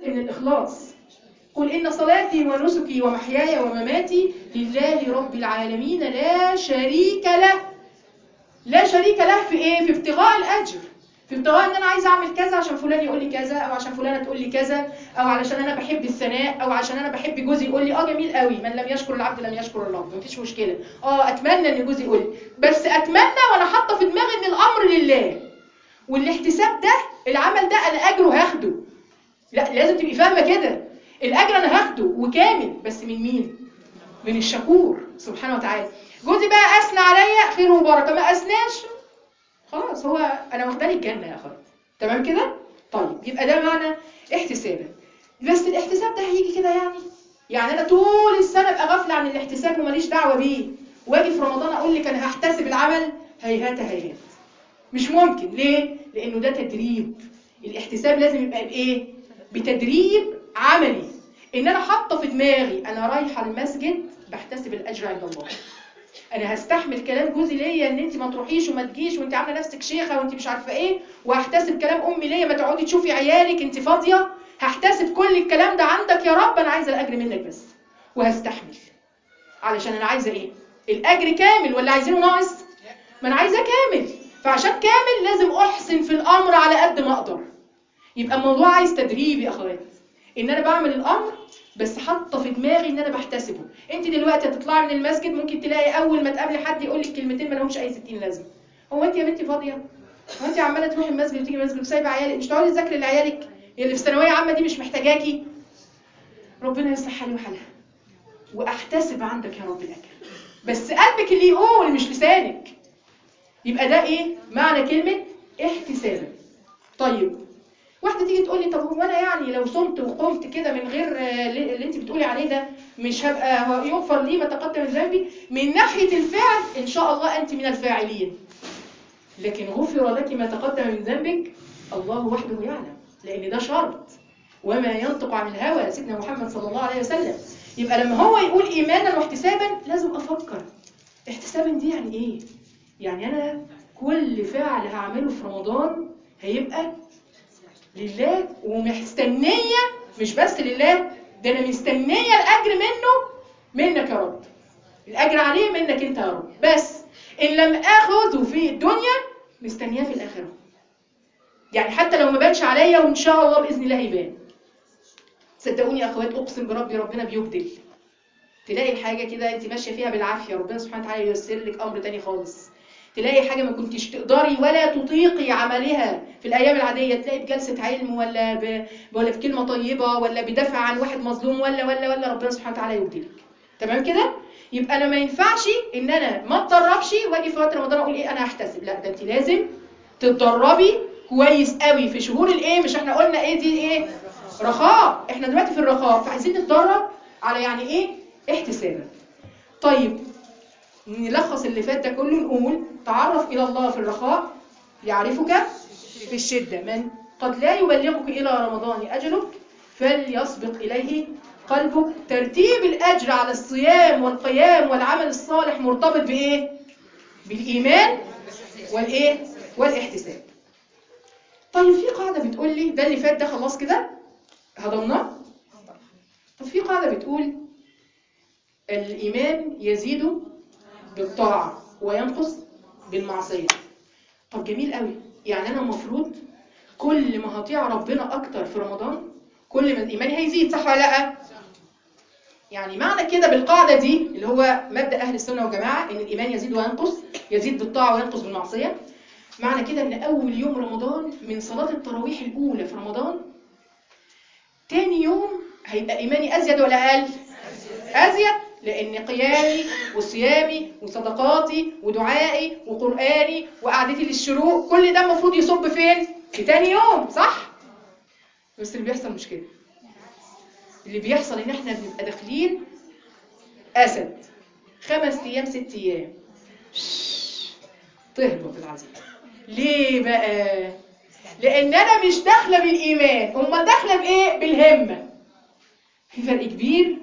ان الاخلاص قل ان صلاتي ونسكي ومحياي ومماتي لله رب العالمين لا شريك له لا شريك له في ايه في ابتغاء الاجر في ابتغاء ان انا عايزه اعمل كذا عشان فلان يقول لي كذا او عشان فلانه تقول لي كذا او علشان انا بحب الثناء او عشان انا بحب جوزي يقول لي اه جميل قوي من لم يشكر العبد لم يشكر الله مفيش مشكله اه اتمنى ان جوزي يقول لي بس اتمنى وانا حاطه في دماغي ان الامر لله والاحتساب ده العمل ده انا اجره هاخده لا لازم تبقي فاهمه كده الاجر انا هاخده وكامل بس من مين من الشكور سبحانه وتعالى جوزي بقى اثنى عليا خير وبركه ما اثناش خلاص هو انا واخده لي الجنه يا اخوات تمام كده طيب يبقى ده معنى احتسابا بس الاحتساب ده هيجي كده يعني يعني انا طول السنه ابقى غافله عن الاحتساب وماليش دعوه بيه واجي في رمضان اقول لك انا هحتسب العمل هيهات هيهات مش ممكن ليه لانه ده تدريب الاحتساب لازم يبقى بايه بتدريب عملي ان انا حاطه في دماغي انا رايحه المسجد بحتسب الاجر عند الله انا هستحمل كلام جوزي ليا ان انت ما تروحيش وما تجيش وانت عامله نفسك شيخه وانت مش عارفه ايه وهحتسب كلام امي ليا ما تقعدي تشوفي عيالك انت فاضيه هحتسب كل الكلام ده عندك يا رب انا عايزه الاجر منك بس وهستحمل علشان انا عايزه ايه الاجر كامل ولا عايزينه ناقص ما انا عايزاه كامل فعشان كامل لازم احسن في الامر على قد ما اقدر يبقى الموضوع عايز تدريب يا اخوات ان انا بعمل الامر بس حاطه في دماغي ان انا بحتسبه انت دلوقتي هتطلعي من المسجد ممكن تلاقي اول ما تقابلي حد يقول لك كلمتين ما لهمش اي 60 لازمه هو انت يا بنتي فاضيه هو انت عماله تروحي المسجد وتيجي المسجد وسايبه عيالك مش تقعدي تذاكري لعيالك اللي في ثانويه عامه دي مش محتاجاكي ربنا يصلح حالي وحالها واحتسب عندك يا رب الاجر بس قلبك اللي يقول مش لسانك يبقى ده ايه معنى كلمه احتسابا طيب واحده تيجي تقول لي طب هو انا يعني لو صمت وقمت كده من غير آه، اللي انت بتقولي عليه ده مش هبقى يغفر لي ما تقدم من ذنبي من ناحيه الفعل ان شاء الله انت من الفاعلين لكن غفر لك ما تقدم من ذنبك الله وحده يعلم لان ده شرط وما ينطق عن الهوى سيدنا محمد صلى الله عليه وسلم يبقى لما هو يقول ايمانا واحتسابا لازم افكر احتسابا دي يعني ايه يعني انا كل فعل هعمله في رمضان هيبقى لله ومستنيه مش بس لله ده انا مستنيه الاجر منه منك يا رب الاجر عليه منك انت يا رب بس ان لم اخذه في الدنيا مستنياه في الاخره يعني حتى لو ما بانش عليا وان شاء الله باذن الله يبان صدقوني يا اخوات اقسم بربي ربنا بيبدل تلاقي الحاجه كده انت ماشيه فيها بالعافيه ربنا سبحانه وتعالى ييسر لك امر تاني خالص تلاقي حاجه ما كنتش تقدري ولا تطيقي عملها في الايام العاديه تلاقي بجلسه علم ولا ب... ولا بكلمه طيبه ولا بدافع عن واحد مظلوم ولا ولا ولا ربنا سبحانه وتعالى يبدلك تمام كده يبقى انا ما ينفعش ان انا ما اتدربش واجي في وقت رمضان اقول ايه انا هحتسب لا ده انت لازم تتدربي كويس قوي في شهور الايه مش احنا قلنا ايه دي ايه رخاء احنا دلوقتي في الرخاء فعايزين نتدرب على يعني ايه احتسابا طيب نلخص اللي فات ده كله نقول تعرف الى الله في الرخاء يعرفك في الشده من قد لا يبلغك الى رمضان اجلك فليسبق اليه قلبك ترتيب الاجر على الصيام والقيام والعمل الصالح مرتبط بايه بالايمان والايه والاحتساب طيب في قاعده بتقول لي ده اللي فات ده خلاص كده هضمناه طب في قاعده بتقول الايمان يزيد بالطاعه وينقص بالمعصيه طب جميل قوي يعني انا المفروض كل ما هطيع ربنا اكتر في رمضان كل ما ايماني هيزيد صح ولا لا يعني معنى كده بالقاعده دي اللي هو مبدا اهل السنه والجماعه ان الايمان يزيد وينقص يزيد بالطاعه وينقص بالمعصيه معنى كده ان اول يوم رمضان من صلاه التراويح الاولى في رمضان تاني يوم هيبقى ايماني ازيد ولا اقل ازيد لان قيامي وصيامي وصدقاتي ودعائي وقراني وقعدتي للشروق كل ده المفروض يصب فين في تاني يوم صح بس اللي بيحصل مش كده اللي بيحصل ان احنا بنبقى داخلين اسد خمس ايام ست ايام تهبط العزيز ليه بقى لان انا مش داخله بالايمان امال داخله بايه بالهمه في فرق كبير